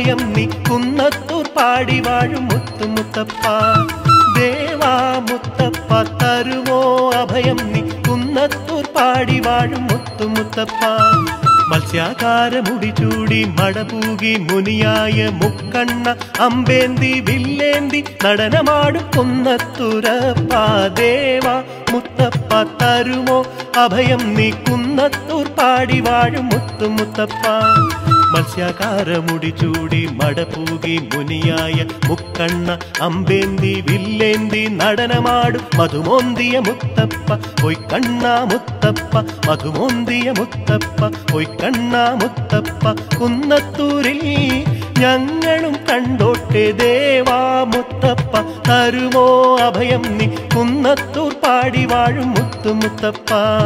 അഭയം നീ കുന്നത്തൂർ പാടി വാഴും മുത്തുമുത്തപ്പ ദേവാ മുത്തപ്പ തരുമോ അഭയം നീ കുന്നത്തൂർ പാടി വാഴും മുത്തുമുത്തപ്പ മത്സ്യാകാരമുടി ചൂടി മടപൂകി മുനിയായ മുക്കണ്ണ അമ്പേന്തി വില്ലേന്തി നടനമാടും കുന്നത്തുരപ്പ ദേവ മുത്തപ്പ തരുമോ അഭയം നീ കുന്നത്തൂർ പാടി വാഴും മുത്തുമുത്തപ്പ മത്സ്യാകാരമുടി ചൂടി മടപൂകി മുനിയായ മുക്കണ്ണ അമ്പേന്തി വില്ലേന്തി നടനമാടും മധുമോന്തിയ മുത്തപ്പ പൊയ്ക്കണ്ണ മുത്തപ്പ മധുമോന്തിയ മുത്തപ്പ പൊയ്ക്കണ്ണ മുത്തപ്പ കുന്നത്തൂരിൽ ഞങ്ങളും കണ്ടോട്ടെ ദേവാ മുത്തപ്പ തരുമോ അഭയം നീ കുന്നത്തൂർ പാടി വാഴും മുത്തുമുത്തപ്പ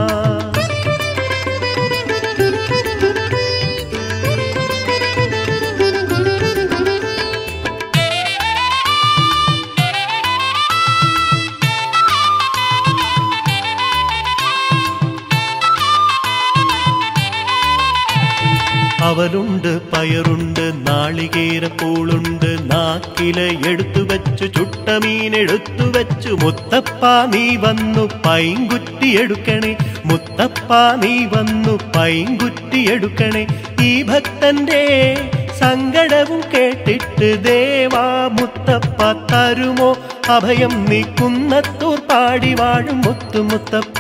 അവലുണ്ട് പയറുണ്ട് നാളികേരപ്പൂളുണ്ട് നാക്കില എടുത്തു വെച്ചു ചുട്ടമീൻ എടുത്തു വെച്ചു മുത്തപ്പ നീ വന്നു പൈങ്കുറ്റി എടുക്കണേ മുത്തപ്പ നീ വന്നു പൈങ്കുറ്റി എടുക്കണേ ഈ ഭക്തന്റെ സങ്കടവും കേട്ടിട്ട് ദേവാ മുത്തപ്പ തരുമോ അഭയം നീ കുന്നത്തൂർ പാടി വാഴും മുത്തുമുത്തപ്പ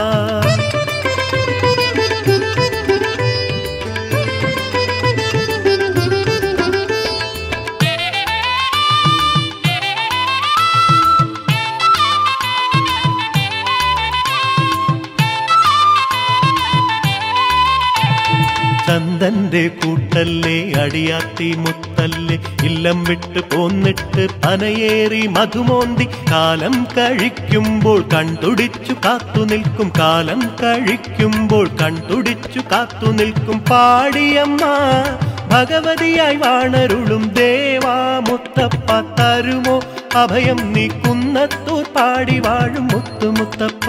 ചന്ദന്റെ കൂട്ടല്ലേ അടിയാത്തി മുത്തല്ലേ ഇല്ലം വിട്ട് പോന്നിട്ട് പനയേറി മധുമോന്തി കാലം കഴിക്കുമ്പോൾ കണ്ടുടിച്ചു കാത്തു നിൽക്കും കാലം കഴിക്കുമ്പോൾ കണ്ടുടിച്ചു കാത്തു നിൽക്കും പാടിയമ്മ ഭഗവതിയായി വാണരുളും ദേവാ മുത്തപ്പ തരുമോ അഭയം നീ കുന്നത്തൂർ പാടി വാഴും മുത്തുമുത്തപ്പ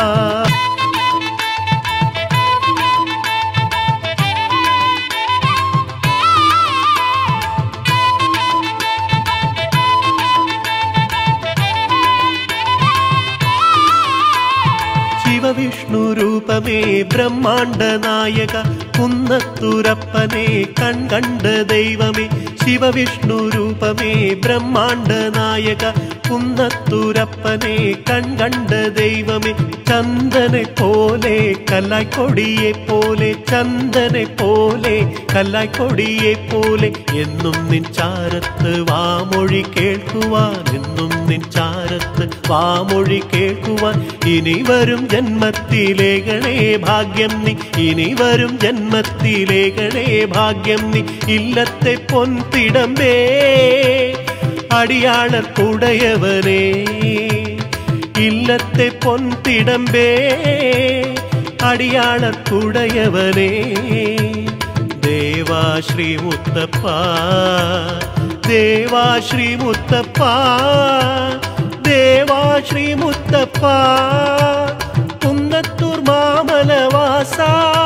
ശിവവിഷ്ണു രൂപമേ ബ്രഹ്മാണ്ട നായക കുന്നത്തൂരപ്പനെ കൺകണ്ട ദൈവമേ ശിവവിഷ്ണു രൂപമേ ബ്രഹ്മാണ്ട നായക കുന്നത്തൂരപ്പനെ കൺകണ്ട ദൈവമേ ചന്ദനെ പോലെ കല്ലായ്ക്കൊടിയെ പോലെ ചന്ദനെ പോലെ കല്ലായ്ക്കൊടിയെ പോലെ എന്നും നിൻ ചാരത്ത് വാമൊഴി കേൾക്കുവാൻ എന്നും നിൻ ചാരത്ത് വാമൊഴി കേൾക്കുവാൻ ഇനി വരും ജന്മത്തിലേകളെ ഭാഗ്യം നീ ഇനി വരും ജന്മത്തിലേകളെ ഭാഗ്യം നീ ഇല്ലത്തെ പൊൻതിടമ്പേ അടിയാളർ കുടയവനേ ഇല്ലത്തെ പൊൻതിടമ്പേ അടിയാളർ കുടയവനേ ദേവാശ്രീ മുത്തപ്പ ദേവാശ്രീ മുത്തപ്പ ദേവാശ്രീ മുത്തപ്പ കുന്നത്തൂർ മാമലവാസ